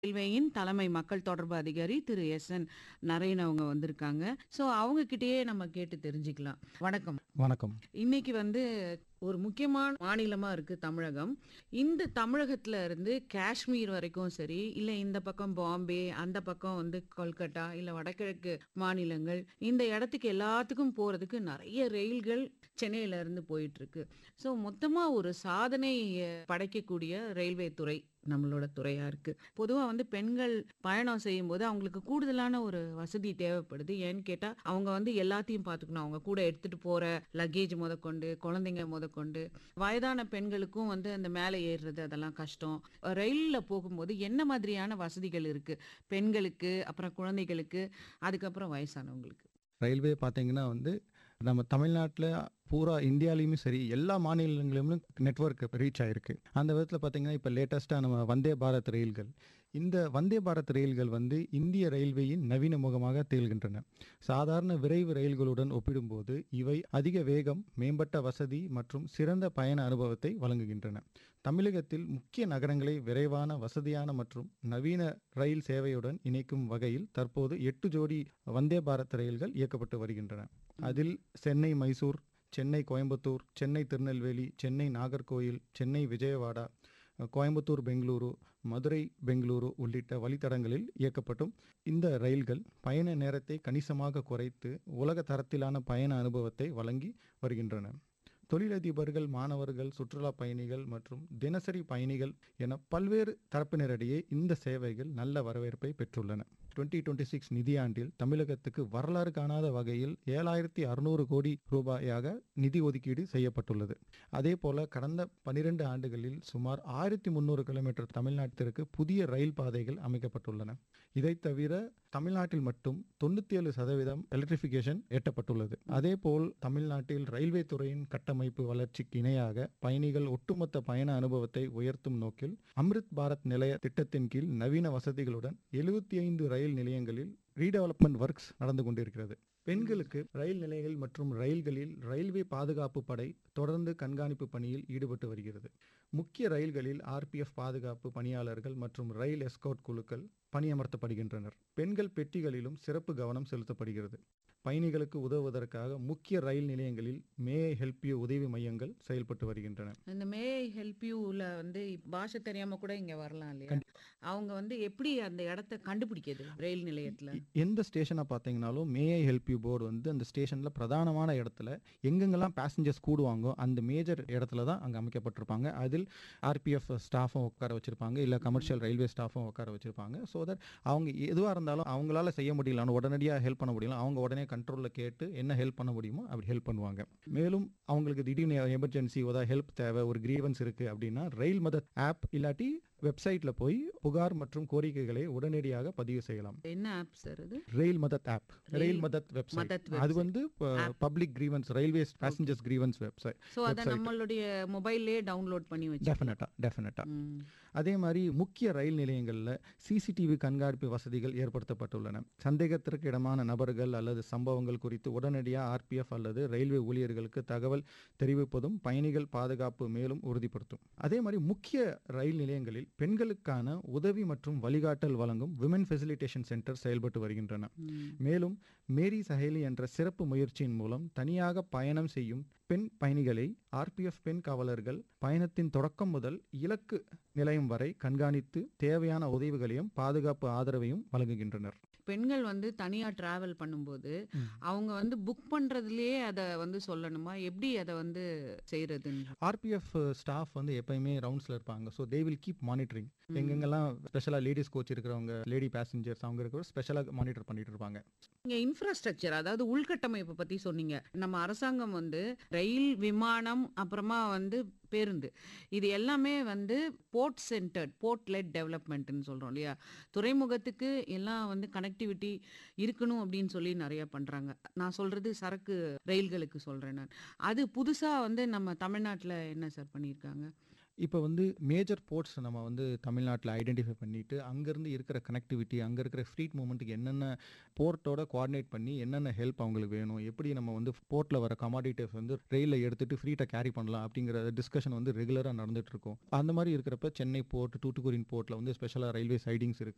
ரயில்வேயின் தலைமை மக்கள் தொடர்பு அதிகாரி திரு எஸ் என் நரேன் அவங்க வந்திருக்காங்க ஸோ அவங்க கிட்டயே நம்ம கேட்டு தெரிஞ்சுக்கலாம் வணக்கம் வணக்கம் இன்னைக்கு வந்து ஒரு முக்கியமான மாநிலமா இருக்கு தமிழகம் இந்த தமிழகத்துல இருந்து காஷ்மீர் வரைக்கும் சரி இல்ல இந்த பக்கம் பாம்பே அந்த பக்கம் வந்து கொல்கட்டா இல்ல வடகிழக்கு மாநிலங்கள் இந்த இடத்துக்கு எல்லாத்துக்கும் போறதுக்கு நிறைய ரயில்கள் சென்னையில இருந்து போயிட்டு இருக்கு ஸோ மொத்தமா ஒரு சாதனை அஹ், படைக்கக்கூடிய ரயில்வே துறை நம்மளோட துறையா இருக்கு பொதுவா வந்து பெண்கள் பயணம் செய்யும் போது அவங்களுக்கு கூடுதலான ஒரு வசதி தேவைப்படுது ஏன்னு கேட்டா அவங்க வந்து எல்லாத்தையும் பார்த்துக்கணும் அவங்க கூட எடுத்துட்டு போற லக்கேஜ் முதற்கொண்டு குழந்தைங்க முதற்கொண்டு வயதான பெண்களுக்கும் வந்து அந்த மேலே ஏறுறது அதெல்லாம் கஷ்டம் ரயில்ல போகும்போது என்ன மாதிரியான வசதிகள் இருக்கு பெண்களுக்கு அப்புறம் குழந்தைகளுக்கு அதுக்கப்புறம் வயசானவங்களுக்கு ரயில்வே பார்த்தீங்கன்னா வந்து நம்ம தமிழ்நாட்டில் பூரா இந்தியாலையுமே சரி எல்லா மாநிலங்களிலுமே நெட்வொர்க் ரீச் ஆயிருக்கு அந்த விதத்தில் பார்த்தீங்கன்னா இப்போ லேட்டஸ்ட்டாக நம்ம வந்தே பாரத் ரயில்கள் இந்த வந்தே பாரத் ரயில்கள் வந்து இந்திய ரயில்வேயின் நவீன முகமாக திகழ்கின்றன சாதாரண விரைவு ரயில்களுடன் ஒப்பிடும்போது இவை அதிக வேகம் மேம்பட்ட வசதி மற்றும் சிறந்த பயண அனுபவத்தை வழங்குகின்றன தமிழகத்தில் முக்கிய நகரங்களை விரைவான வசதியான மற்றும் நவீன ரயில் சேவையுடன் இணைக்கும் வகையில் தற்போது எட்டு ஜோடி வந்தே பாரத் ரயில்கள் இயக்கப்பட்டு வருகின்றன அதில் சென்னை மைசூர் சென்னை கோயம்புத்தூர் சென்னை திருநெல்வேலி சென்னை நாகர்கோயில் சென்னை விஜயவாடா கோயம்புத்தூர் பெங்களூரு மதுரை பெங்களூரு உள்ளிட்ட வழித்தடங்களில் இயக்கப்பட்டும் இந்த ரயில்கள் பயண நேரத்தை கணிசமாக குறைத்து உலக தரத்திலான பயண அனுபவத்தை வழங்கி வருகின்றன தொழிலதிபர்கள் மாணவர்கள் சுற்றுலா பயணிகள் மற்றும் தினசரி பயணிகள் என பல்வேறு தரப்பினரிடையே இந்த சேவைகள் நல்ல வரவேற்பை பெற்றுள்ளன டுவெண்ட்டி டுவெண்ட்டி சிக்ஸ் நிதியாண்டில் தமிழகத்துக்கு வரலாறு காணாத வகையில் ஏழாயிரத்தி அறுநூறு கோடி ரூபாயாக நிதி ஒதுக்கீடு செய்யப்பட்டுள்ளது அதே போல கடந்த பனிரெண்டு ஆண்டுகளில் சுமார் ஆயிரத்தி முந்நூறு கிலோமீட்டர் தமிழ்நாட்டிற்கு புதிய ரயில் பாதைகள் அமைக்கப்பட்டுள்ளன இதை தவிர தமிழ்நாட்டில் மட்டும் தொண்ணூத்தி ஏழு சதவீதம் எலக்ட்ரிஃபிகேஷன் எட்டப்பட்டுள்ளது அதேபோல் தமிழ்நாட்டில் ரயில்வே துறையின் கட்டமைப்பு வளர்ச்சிக்கு இணையாக பயணிகள் ஒட்டுமொத்த பயண அனுபவத்தை உயர்த்தும் நோக்கில் அம்ரித் பாரத் நிலைய திட்டத்தின் கீழ் நவீன வசதிகளுடன் எழுபத்தி ஐந்து ரயில் நிலையங்களில் ரீடெவலப்மெண்ட் ஒர்க்ஸ் நடந்து கொண்டிருக்கிறது பெண்களுக்கு ரயில் நிலையங்கள் மற்றும் ரயில்களில் ரயில்வே பாதுகாப்பு படை தொடர்ந்து கண்காணிப்பு பணியில் ஈடுபட்டு வருகிறது முக்கிய ரயில்களில் ஆர்பிஎஃப் பாதுகாப்பு பணியாளர்கள் மற்றும் ரயில் எஸ்கோட் குழுக்கள் பணியமர்த்தப்படுகின்றனர் பெண்கள் பெட்டிகளிலும் சிறப்பு கவனம் செலுத்தப்படுகிறது பயணிகளுக்கு உதவுவதற்காக முக்கிய ரயில் நிலையங்களில் மே ஹெல்ப் யூ உதவி மையங்கள் செயல்பட்டு வருகின்றன இந்த மே ஹெல்ப் யூல வந்து பாஷை தெரியாம கூட இங்க வரலாம் இல்லையா அவங்க வந்து எப்படி அந்த இடத்த கண்டுபிடிக்கிறது ரயில் நிலையத்துல எ- எந்த ஸ்டேஷனை பார்த்தீங்கனாலும் may I help you board வந்து அந்த ஸ்டேஷனில் பிரதானமான இடத்துல எங்கெங்கெல்லாம் பேசஞ்சர்ஸ் கூடுவாங்கோ அந்த மேஜர் இடத்துல தான் அங்கே அமைக்கப்பட்டிருப்பாங்க அதில் ஆர்பிஎஃப் ஸ்டாஃபும் உட்கார வச்சிருப்பாங்க இல்லை கமர்ஷியல் ரயில்வே ஸ்டாஃபும் உட்கார வச்சிருப்பாங்க ஸோ தட் அவங்க எதுவாக இருந்தாலும் அவங்களால செய்ய முடியல உடனடியாக ஹெல்ப் பண்ண முடியல அவங்க உடனே கண்ட்ரோலில் கேட்டு என்ன ஹெல்ப் பண்ண முடியுமோ அப்படி ஹெல்ப் பண்ணுவாங்க மேலும் அவங்களுக்கு திடீர்னு எமர்ஜென்சி ஏதாவது ஹெல்ப் தேவை ஒரு கிரீவன்ஸ் இருக்குது அப்படின்னா ரயில் மதத் ஆப் இல்லாட்டி வெப்சைட்டில் போய் புகார் மற்றும் கோரிக்கைகளை உடனடியாக பதிவு செய்யலாம் என்ன ஆப் சார் அது ரயில் மதத் ஆப் ரயில் ரயில் மதத் வெப்சைட் மதத் அது website. வந்து App. Public grievance railway passengers grievance website so அதை website. நம்மளுடைய மொபைல்லே டவுன்லோட் பண்ணி வச்சு டெஃபினட்டா டெஃபினட்டா அதே மாதிரி முக்கிய ரயில் நிலையங்களில் சிசிடிவி கண்காணிப்பு வசதிகள் ஏற்படுத்தப்பட்டுள்ளன சந்தேகத்திற்கு இடமான நபர்கள் அல்லது சம்பவங்கள் குறித்து உடனடியாக ஆர்பிஎஃப் அல்லது ரயில்வே ஊழியர்களுக்கு தகவல் தெரிவிப்பதும் பயணிகள் பாதுகாப்பு மேலும் உறுதிப்படுத்தும் அதே மாதிரி முக்கிய ரயில் நிலையங்களில் பெண்களுக்கான உதவி மற்றும் வழிகாட்டல் வழங்கும் விமன் ஃபெசிலிட்டேஷன் சென்டர் செயல்பட்டு வருகின்றன மேலும் மேரி சஹேலி என்ற சிறப்பு முயற்சியின் மூலம் தனியாக பயணம் செய்யும் பெண் பயணிகளை ஆர்பிஎஃப் பெண் காவலர்கள் பயணத்தின் தொடக்கம் முதல் இலக்கு நிலையம் வரை கண்காணித்து தேவையான உதவிகளையும் பாதுகாப்பு ஆதரவையும் வழங்குகின்றனர் பெண்கள் வந்து தனியா டிராவல் பண்ணும்போது ம். அவங்க வந்து புக் பண்றதுலயே அதை வந்து சொல்லணுமா எப்படி அதை வந்து செய்யறதுன்னு ஆர்பிஎஃப் ஸ்டாஃப் வந்து எப்பயுமே ரவுண்ட்ஸில் இருப்பாங்க so they will keep monitoring எங்கெங்கெல்லாம் ஸ்பெஷலாக லேடிஸ் கோச் இருக்கிறவங்க லேடி பேசஞ்சர்ஸ் அவங்க இருக்கிற ஸ்பெஷலாக மானிட்டர் பண்ணிட்டு இருப்பாங்க நீங்க இன்ஃப்ராஸ்ட்ரக்சர் அதாவது உள்கட்டமைப்பு பத்தி சொன்னீங்க நம்ம அரசாங்கம் வந்து ரயில் விமானம் அப்புறமா வந்து பேருந்து இது எல்லாமே வந்து போர்ட் சென்டர்ட் போர்ட் லெட் டெவலப்மெண்ட்னு சொல்றோம் இல்லையா துறைமுகத்துக்கு எல்லாம் வந்து கனெக்டிவிட்டி இருக்கணும் அப்படின்னு சொல்லி நிறைய பண்றாங்க நான் சொல்றது சரக்கு ரயில்களுக்கு சொல்றேன் நான் அது புதுசா வந்து நம்ம தமிழ்நாட்டுல என்ன சார் பண்ணியிருக்காங்க இப்போ வந்து மேஜர் போர்ட்ஸ் நம்ம வந்து தமிழ்நாட்டில் ஐடென்டிஃபை பண்ணிட்டு அங்கேருந்து இருக்கிற கனெக்டிவிட்டி அங்கே இருக்கிற ஃப்ரீட் மூமெண்ட்டுக்கு என்னென்ன போர்ட்டோட கோஆர்டினேட் பண்ணி என்னென்ன ஹெல்ப் அவங்களுக்கு வேணும் எப்படி நம்ம வந்து போர்ட்டில் வர கமாடிட்டிவ்ஸ் வந்து ரயிலில் எடுத்துட்டு ஃப்ரீட்டாக கேரி பண்ணலாம் அப்படிங்கிற டிஸ்கஷன் வந்து ரெகுலராக நடந்துட்டு இருக்கும் அந்த மாதிரி இருக்கிறப்ப சென்னை போர்ட் தூத்துக்குடியின் போர்ட்டில் வந்து ஸ்பெஷலாக ரயில்வே சைடிங்ஸ் இருக்கு